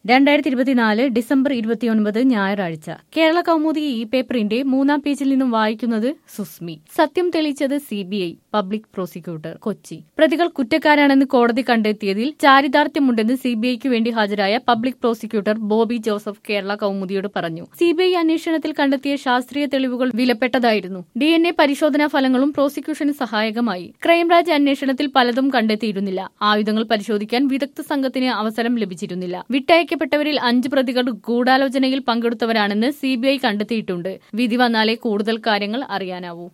രണ്ടായിരത്തി ഇരുപത്തിനാല് ഡിസംബർ ഇരുപത്തിയൊൻപത് ഞായറാഴ്ച കേരള കൗമുദി ഈ പേപ്പറിന്റെ മൂന്നാം പേജിൽ നിന്നും വായിക്കുന്നത് സുസ്മി സത്യം തെളിയിച്ചത് C B I public prosecutor Kochi പ്രതികൾ കുറ്റക്കാരാണെന്ന് കോടതി കണ്ടെത്തിയതിൽ ചാരിതാർത്ഥ്യമുണ്ടെന്ന് സി ബി ഐക്ക് വേണ്ടി ഹാജരായ പബ്ലിക് പ്രോസിക്യൂട്ടർ ബോബി ജോസഫ് കേരള കൗമുദിയോട് പറഞ്ഞു സി ബി ഐ അന്വേഷണത്തിൽ കണ്ടെത്തിയ ശാസ്ത്രീയ തെളിവുകൾ വിലപ്പെട്ടതായിരുന്നു ഡി എൻ എ പരിശോധനാ ഫലങ്ങളും പ്രോസിക്യൂഷന് സഹായകമായി ക്രൈംബ്രാഞ്ച് അന്വേഷണത്തിൽ പലതും കണ്ടെത്തിയിരുന്നില്ല ആയുധങ്ങൾ പരിശോധിക്കാൻ വിദഗ്ധ സംഘത്തിന് അവസരം ലഭിച്ചിരുന്നില്ല വിട്ടയക്കപ്പെട്ടവരിൽ അഞ്ച് പ്രതികൾ ഗൂഢാലോചനയിൽ പങ്കെടുത്തവരാണെന്ന് സി കണ്ടെത്തിയിട്ടുണ്ട് വിധി വന്നാലേ കൂടുതൽ കാര്യങ്ങൾ അറിയാനാവൂ